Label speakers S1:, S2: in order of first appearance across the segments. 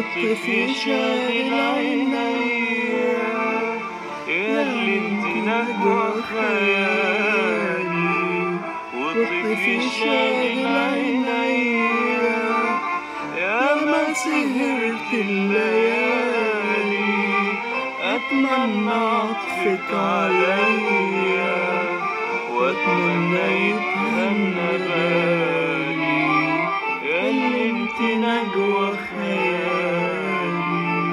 S1: والطفي شاغل عينيا ياللي انت نجوى خيالي والطفي شاغل عينيا يا ما سهرت الليالي أتمنى عطفك عليا وأتمنى يتهنى بالي ياللي انت نجوى خيالي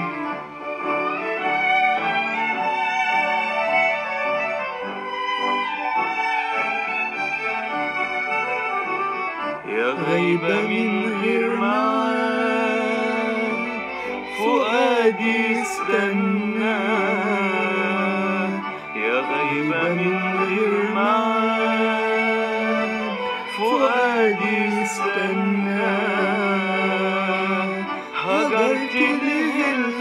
S1: يا غيبة من غير معاد فؤادي استنى يا غيبة من غير معاد فؤادي استنى هجرت له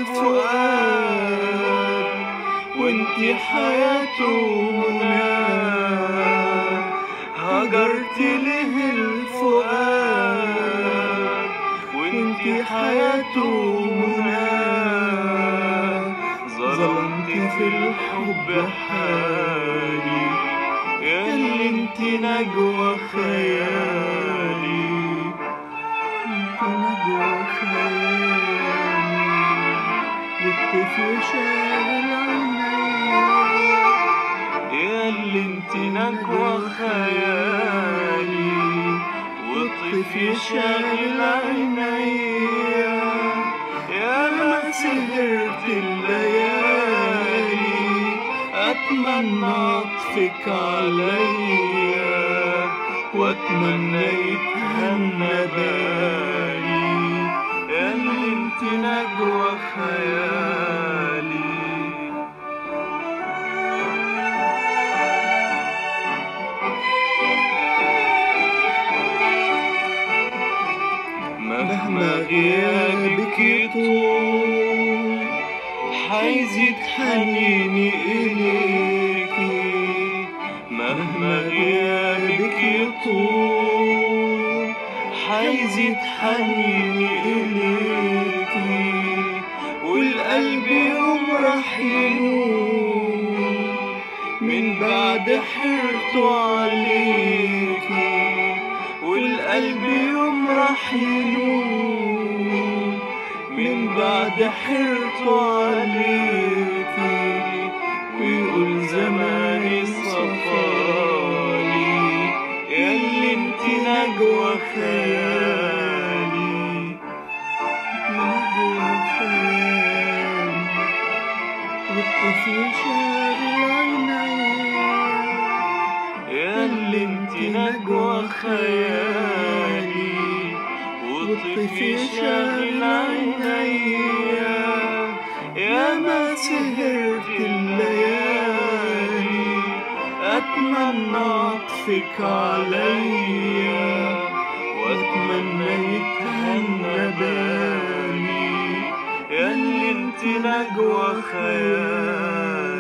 S1: الفؤاد وانتي حياته مناه هجرت له الفؤاد وانتي حياته مناه ظلمت في الحب حالي ياللي انتي نجوى خيالي انتي نجوى خيالي والطفل شاغل عينيا ياللي انت نجوى خيالي والطفي شاغل عينيا يا ما سهرت الليالي أتمنى عطفك عليا وأتمنى يتهنى بالي ياللي انت نجوى خيالي مهما غيابك يطول حيزيد حنيني إليكي مهما غيابك يطول حيزيد حنيني إليكي والقلب يوم راح ينور من بعد حيرته عليكي والقلب يوم راح ينور من بعد حيرته عليكي ويقول زماني صفالي ياللي انت نجوى خيالي نجوى خيالي والطفل شاغل عينيا ياللي انت نجوى خيالي والطفل شاغل عينيا يا ما سهرت الليالي أتمنى عطفك عليا وأتمنى يتهنى بالي ياللي انت نجوى خيالي